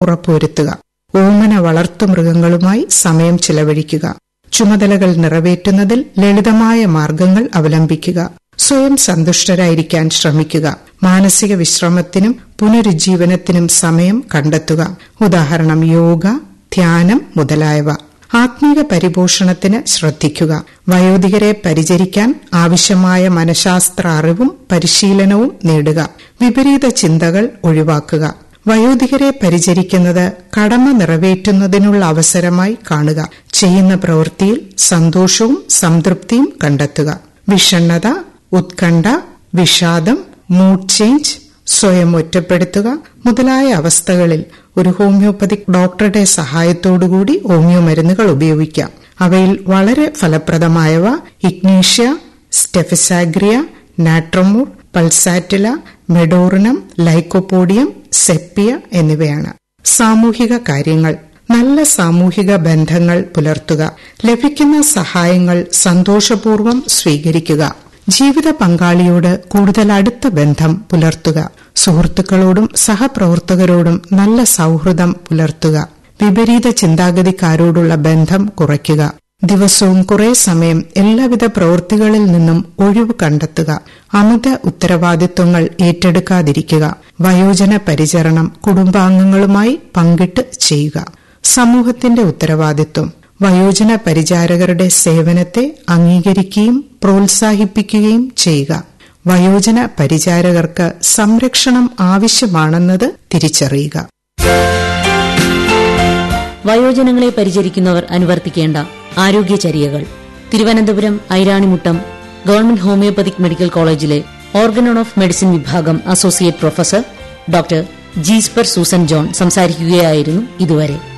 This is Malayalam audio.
ഉറപ്പുവരുത്തുക ഓമന വളർത്തുമൃഗങ്ങളുമായി സമയം ചിലവഴിക്കുക ചുമതലകൾ നിറവേറ്റുന്നതിൽ ലളിതമായ മാർഗങ്ങൾ അവലംബിക്കുക സ്വയം സന്തുഷ്ടരായിരിക്കാൻ ശ്രമിക്കുക മാനസിക വിശ്രമത്തിനും പുനരുജ്ജീവനത്തിനും സമയം കണ്ടെത്തുക ഉദാഹരണം യോഗ ധ്യാനം മുതലായവ ആത്മീക പരിപോഷണത്തിന് ശ്രദ്ധിക്കുക വയോധികരെ പരിചരിക്കാൻ ആവശ്യമായ മനഃശാസ്ത്ര അറിവും പരിശീലനവും നേടുക വിപരീത ചിന്തകൾ ഒഴിവാക്കുക വയോധികരെ പരിചരിക്കുന്നത് കടമ നിറവേറ്റുന്നതിനുള്ള അവസരമായി കാണുക ചെയ്യുന്ന പ്രവൃത്തിയിൽ സന്തോഷവും സംതൃപ്തിയും കണ്ടെത്തുക വിഷണ്ണത ഉത്കണ്ഠ വിഷാദം മൂഡ് ചേഞ്ച് സ്വയം ഒറ്റപ്പെടുത്തുക മുതലായ അവസ്ഥകളിൽ ഒരു ഹോമിയോപ്പതിക് ഡോക്ടറുടെ സഹായത്തോടുകൂടി ഹോമിയോ മരുന്നുകൾ ഉപയോഗിക്കാം അവയിൽ വളരെ ഫലപ്രദമായവ ഇഗ്നീഷ്യ സ്റ്റെഫിസാഗ്രിയ നാട്രമൂർ പൾസാറ്റില മെഡോറിനം ലൈക്കോപോഡിയം സെപ്പിയ എന്നിവയാണ് സാമൂഹിക കാര്യങ്ങൾ നല്ല സാമൂഹിക ബന്ധങ്ങൾ പുലർത്തുക ലഭിക്കുന്ന സഹായങ്ങൾ സന്തോഷപൂർവ്വം സ്വീകരിക്കുക ജീവിത പങ്കാളിയോട് കൂടുതൽ അടുത്ത ബന്ധം പുലർത്തുക സുഹൃത്തുക്കളോടും സഹപ്രവർത്തകരോടും നല്ല സൗഹൃദം പുലർത്തുക വിപരീത ചിന്താഗതിക്കാരോടുള്ള ബന്ധം കുറയ്ക്കുക ദിവസവും കുറെ സമയം എല്ലാവിധ പ്രവൃത്തികളിൽ നിന്നും ഒഴിവ് കണ്ടെത്തുക അമിത ഉത്തരവാദിത്വങ്ങൾ ഏറ്റെടുക്കാതിരിക്കുക വയോജന പരിചരണം കുടുംബാംഗങ്ങളുമായി പങ്കിട്ട് ചെയ്യുക സമൂഹത്തിന്റെ ഉത്തരവാദിത്വം വയോജന പരിചാരകരുടെ സേവനത്തെ അംഗീകരിക്കുകയും പ്രോത്സാഹിപ്പിക്കുകയും ചെയ്യുക വയോജന പരിചാരകർക്ക് സംരക്ഷണം ആവശ്യമാണെന്നത് തിരിച്ചറിയുക വയോജനങ്ങളെ പരിചരിക്കുന്നവർ അനുവർത്തിക്കേണ്ട ആരോഗ്യചര്യകൾ Thiruvananthapuram Iranimuttam government homoeopathic medical കോളേജിലെ ഓർഗനോൺ ഓഫ് മെഡിസിൻ വിഭാഗം associate professor doctor Jesper Susan John സംസാരിക്കുകയായിരുന്നു ഇതുവരെ